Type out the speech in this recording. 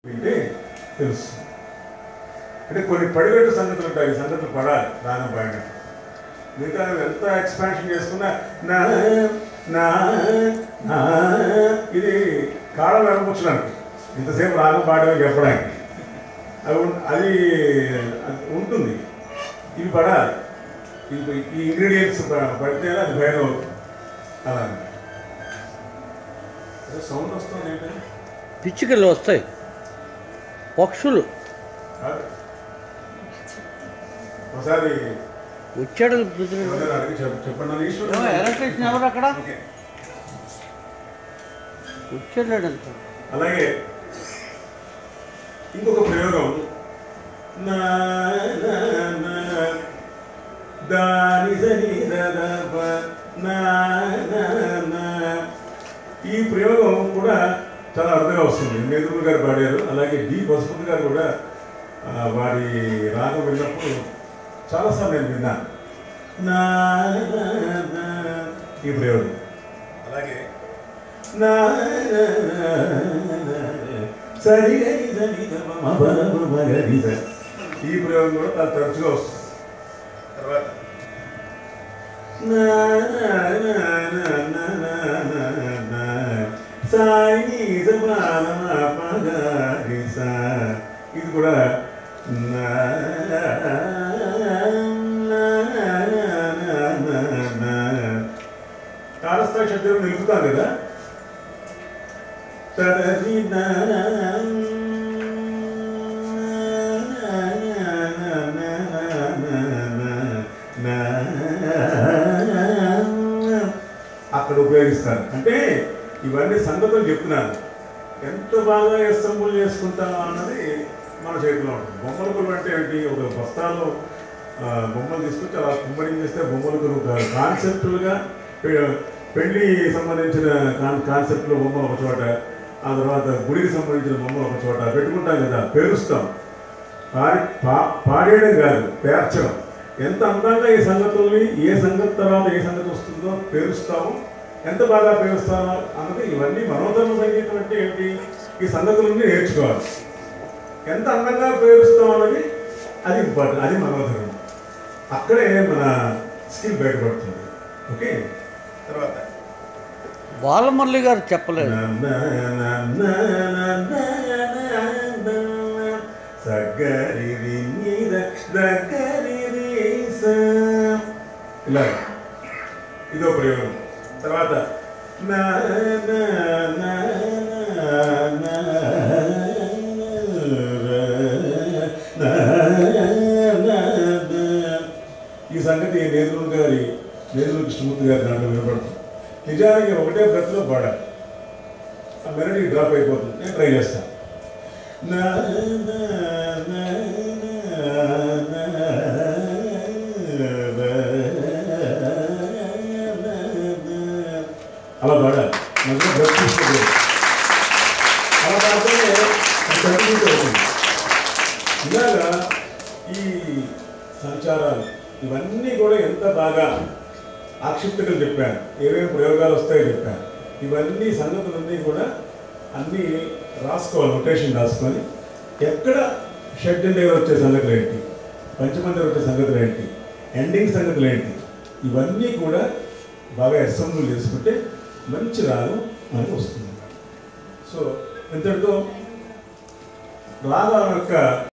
వింటే తెలుసు అంటే కొన్ని పడిగట్టు సంగతులు ఉంటాయి ఈ సంగతులు పడాలి రాగం పాడిన మిగతా ఎంత ఎక్స్పాన్షన్ చేసుకున్నా నా నా నా ఇది కాళ్ళ వెనకొచ్చడానికి ఇంతసేపు రాగం పాడమని చెప్పడానికి అది ఉం- అది ఉంటుంది ఇవి పడాలి ఇవి ఈ ఇంగ్రీడియంట్స్ పడితే అది భయం అవుతుంది అలా సౌండ్ వస్తుంది ఏంటంటే పిచ్చుకలు వస్తాయి పక్షులు కాదు. ఒకసారి వచ్చాడు ఎవరైనా అడిగి చెప్- చెప్పండి అని ఈశ్వరుడు. ఎలక్ట్రీషియన్ ఎవరు అక్కడ ఓకే. వచ్చాడు అంత అలాగే ఇంకొక ప్రయోగం నా నా నా దాని సని దద ప నా నా నా ఈ ప్రయోగం కూడా చాలా అర్థంగా వస్తుంది నేదురు గారు పాడారు అలాగే డి పశుపతి గారు కూడా ఆ, వారి రాగం విన్నప్పుడు చాలాసార్లు నేను విన్నాను నా నా, నా ఈ ప్రయోగం అలాగే నా నా, నా, నా, సరి గరి సరి గ మ మ ప మ మ గరి స. ఈ ప్రయోగం కూడా చాలా తరచుగా వస్తుంది తర్వాత నా నా నా నా నా నా నా నా సాయి ని స ప మ మ ప గ రి స. ఇది కూడా నా నా నా నా నా నా నా తారస్థాయి శబ్దం నిలుపుతాం కదా తదరి నా నా అక్కడ ఉపయోగిస్తారు అంటే ఇవన్నీ సంగతులు చెప్తున్నాను ఎంత బాగా ఎస్తంబుల్ చేసుకుంటాం అన్నది మన చేతిలో ఉంటుంది బొమ్మల కొలువు అంటే ఏంటి ఒక బస్తాలో ఆ, బొమ్మలు తీసుకొచ్చి అలా కుమ్మరింగ్ చేస్తే బొమ్మల కొలువు కాదు కాన్సెప్టులుగా పెళ్లి సంబంధించిన కాన్ కాన్సెప్ట్లో బొమ్మలు ఒక చోట ఆ తర్వాత గుడికి సంబంధించిన బొమ్మలు ఒక చోట పెట్టుకుంటాం కదా పేరుస్తాం పాడి పా పాడేయడం కాదు పేర్చడం ఎంత అందంగా ఈ సంగతుల్ని ఏ సంగతి తర్వాత ఏ సంగతి వస్తుందో పేరుస్తాము ఎంత బాగా పేరుస్తామో అన్నది ఇవన్నీ మనోధర్మ సంగీతం అంటే ఏంటి ఈ సంగతులన్నీ నేర్చుకోవాలి ఎంత అందంగా పేరుస్తాం అన్నది అది ఇంపార్టెంట్ అది మనోధర్మం అక్కడే మన స్కిల్ బయటపడుతుంది ఓకే తర్వాత బాలమురళి గారు చెప్పలేదు సగరి మీద దగ్గరి ఇలా ఇదో ప్రయోగం తర్వాత నా నా నా నా నా నా ఈ సంగతి నేదురు గారి నేదురు కృష్ణమూర్తి గారి దాంట్లో వినపడుతుంది నిజానికి ఒకటే బ్రత్లో పాడాలి ఆ మెరడీ డ్రాప్ అయిపోతుంది నేను ట్రై చేస్తాను నా నా నా నా నా అలా పాడాలి మధ్య బ్రత్ తీసుకోలేదు అలా పాడితే అది కంటిన్యూటీ అవుతుంది ఇలాగా ఈ సంచారాలు ఇవన్నీ కూడా ఎంత బాగా ఆక్షిప్తకలు చెప్పాను ఏమేమి ప్రయోగాలు వస్తాయో చెప్పాను ఇవన్నీ సంగతులన్నీ కూడా అన్నీ రాసుకోవాలి నొటేషన్ రాసుకొని ఎక్కడ షెడ్ దగ్గర వచ్చే సంగతులు ఏంటి పంచమంది వచ్చే సంగతులు ఏంటి ఎండింగ్ సంగతులు ఏంటి ఇవన్నీ కూడా బాగా అసెంబ్లీ చేసుకుంటే మంచి రాగం మనకు వస్తుంది సో ఇంతటితో రాగం యొక్క